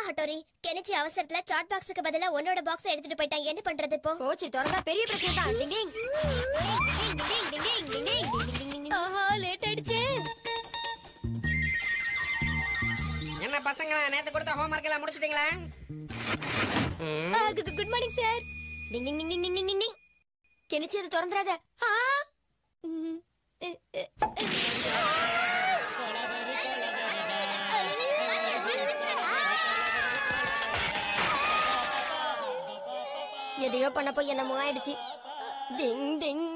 Hattori Kenichi அவசரத்துல chat பாக்ஸுக்கு பதிலா உன்னோட பாக்ஸ் எடுத்துட்டு போயிட்டான் என்ன பண்றது இப்போ போச்சு திறந்தா பெரிய பிரச்சனை தான் டிங் டிங் டிங் டிங் டிங் டிங் டிங் டிங் டிங் டிங் டிங் ஆஹா லேட் ஆயிடுச்சே என்ன பசங்களா நேத்து கொடுத்த ஹோம்ஒர்க் எல்லாம் முடிச்சிட்டீங்களா ம், குட் மார்னிங் சார் டிங் டிங் டிங் டிங் டிங் டிங் டிங் கெனிச்சு அது திறந்துறாத எதையோ பண்ண போய் என்னமோ ஆயிடுச்சு டிங் டிங்